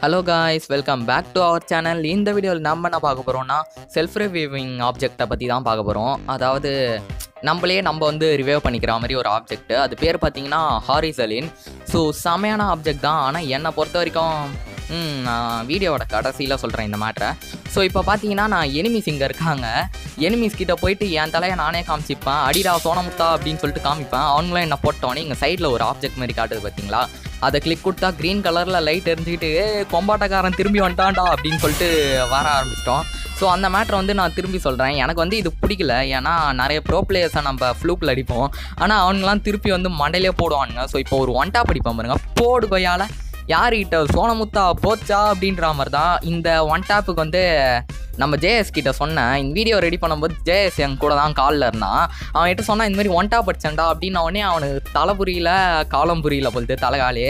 hello guys welcome back to our channel இந்த வீடியோவில் நம்ம என்ன பார்க்க போகிறோம்னா செல்ஃப் ரிவ்யூவிங் ஆப்ஜெக்டை பற்றி தான் பார்க்க போகிறோம் அதாவது நம்மளே நம்ம வந்து ரிவைவ் பண்ணிக்கிற மாதிரி ஒரு ஆப்ஜெக்ட் அது பேர் பார்த்தீங்கன்னா ஹாரிசலின் ஸோ செமையான ஆப்ஜெக்ட் தான் ஆனால் என்னை பொறுத்த வரைக்கும் ம், நான் வீடியோவோட கடைசியில் சொல்கிறேன் இந்த மேட்ரை ஸோ இப்போ பார்த்தீங்கன்னா நான் எனிமிஸ் இங்கே இருக்காங்க எனிமிஸ் கிட்ட போயிட்டு என் தலையை நானே காமிச்சிப்பேன் அடிடா சோனமுத்தா அப்படின்னு சொல்லிட்டு காமிப்பேன் அவங்களும் என்ன போட்டோன்னே இங்கே சைடில் ஒரு ஆப்ஜெக்ட் மாதிரி காட்டுது பார்த்தீங்களா அதை கிளிக் கொடுத்தா க்ரீன் கலரில் லைட் எரிஞ்சுக்கிட்டு "ஏ, கொம்பாட்டக்காரன் திரும்பி வந்துட்டான்டா அப்படின்னு சொல்லிட்டு வர ஆரம்பிச்சிட்டோம் ஸோ அந்த மேட்ரை வந்து நான் திரும்பி சொல்கிறேன் எனக்கு வந்து இது பிடிக்கல ஏன்னா நிறைய ப்ரோ பிளேயர்ஸை நம்ம ஃப்ளூக்கில் அடிப்போம் ஆனால் அவனுங்களாம் திருப்பி வந்து மண்டையிலே போடுவானுங்க ஸோ இப்போ ஒரு ஒன் டாப் அடிப்போம் பாருங்க போடு கொய்யால யாருக்கிட்ட சோனமுத்தா போச்சா அப்படின்ற மாதிரி தான் இந்த ஒன் டாப்புக்கு வந்து நம்ம ஜேஎஸ் கிட்ட சொன்னேன் இந்த வீடியோ ரெடி பண்ணும்போது ஜேஎஸ் என் கூட தான் காலில் இருந்தான் அவன் கிட்ட சொன்னா இந்த மாதிரி ஒன் டாப் அடிச்சேன்டா அப்படின்ன உடனே அவனுக்கு தலை புரியல காலம் புரியல பொழுது தலைகாலி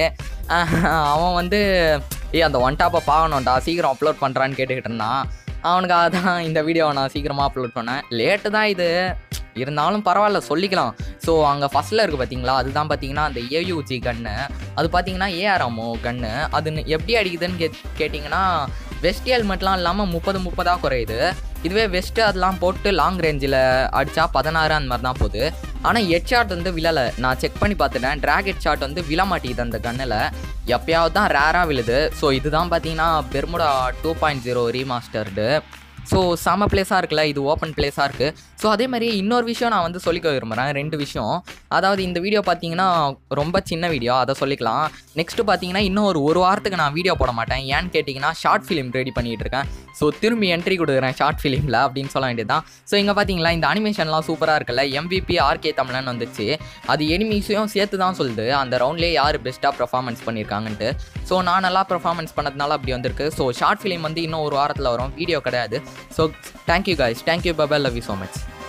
அவன் வந்து ஏய் அந்த ஒன் டாப்பை பார்க்கணும்டா சீக்கிரம் அப்லோட் பண்ணுறான்னு கேட்டுக்கிட்டு இருந்தான் அவனுக்கு அதான் இந்த வீடியோவை நான் சீக்கிரமாக அப்லோட் பண்ணேன் லேட்டு தான் இது இருந்தாலும் பரவாயில்ல சொல்லிக்கலாம் ஸோ அங்கே ஃபஸ்ட்டில் இருக்குது பார்த்தீங்களா அதுதான் பார்த்தீங்கன்னா அந்த ஏயூஜி கன்னு அது பார்த்தீங்கன்னா ஏஆர்எம்மோ கன்னு அது ந- எப்படி அடிக்குதுன்னு கே கேட்டிங்கன்னா வெஸ்ட் ஹெல்மெட்லாம் இல்லாமல் முப்பது முப்பதாக குறையுது இதுவே வெஸ்ட்டு அதெல்லாம் போட்டு லாங் ரேஞ்சில் அடித்தா பதினாறு அந்த மாதிரி தான் போகுது ஆனால் ஹெட் ஷாட் வந்து விழலை நான் செக் பண்ணி பார்த்துட்டேன் ட்ராக் ஹெட் ஷாட் வந்து விழ மாட்டேங்குது அந்த கன்னில் எப்பயாவது தான் ரேராக விழுது ஸோ இதுதான் பார்த்தீங்கன்னா Bermuda two point zero remastered so செம பிளேஸாக இருக்குல்ல இது ஓப்பன் பிளேஸாக இருக்குது ஸோ அதே மாதிரி இன்னொரு விஷயம் நான் வந்து சொல்லிக்க விரும்புகிறேன் ரெண்டு விஷயம் அதாவது இந்த வீடியோ பார்த்தீங்கன்னா ரொம்ப சின்ன வீடியோ அதை சொல்லிக்கலாம் நெக்ஸ்ட்டு பார்த்தீங்கன்னா இன்னும் ஒரு ஒரு வாரத்துக்கு நான் வீடியோ போட மாட்டேன் ஏன்னு கேட்டிங்கன்னா ஷார்ட் ஃபிலிம் ரெடி பண்ணிகிட்டு இருக்கேன் ஸோ திரும்பி என்ட்ரி கொடுக்குறேன் ஷார்ட் ஃபிலிமில் அப்படின்னு சொல்ல வேண்டியதுதான் ஸோ இங்கே பார்த்தீங்களா இந்த அனிமேஷன்லாம் சூப்பராக இருக்குல்ல எம்விபி ஆர்கே தமிழன் வந்துச்சு அது எனிமீஸையும் சேர்த்து தான் சொல்லுது அந்த ரவுண்ட்லேயே யார் பெஸ்ட்டாக பர்ஃபார்மன்ஸ் பண்ணியிருக்காங்கன்ட்டு ஸோ நான் நல்லா பர்ஃபார்மன்ஸ் பண்ணதுனால அப்படி வந்திருக்கு ஸோ ஷார்ட் ஃபிலிம் வந்து இன்னும் ஒரு வாரத்தில் வரும் வீடியோ கிடையாது ஸோ தேங்க்யூ guys தேங்க்யூ பபா லவ் யூ ஸோ மச்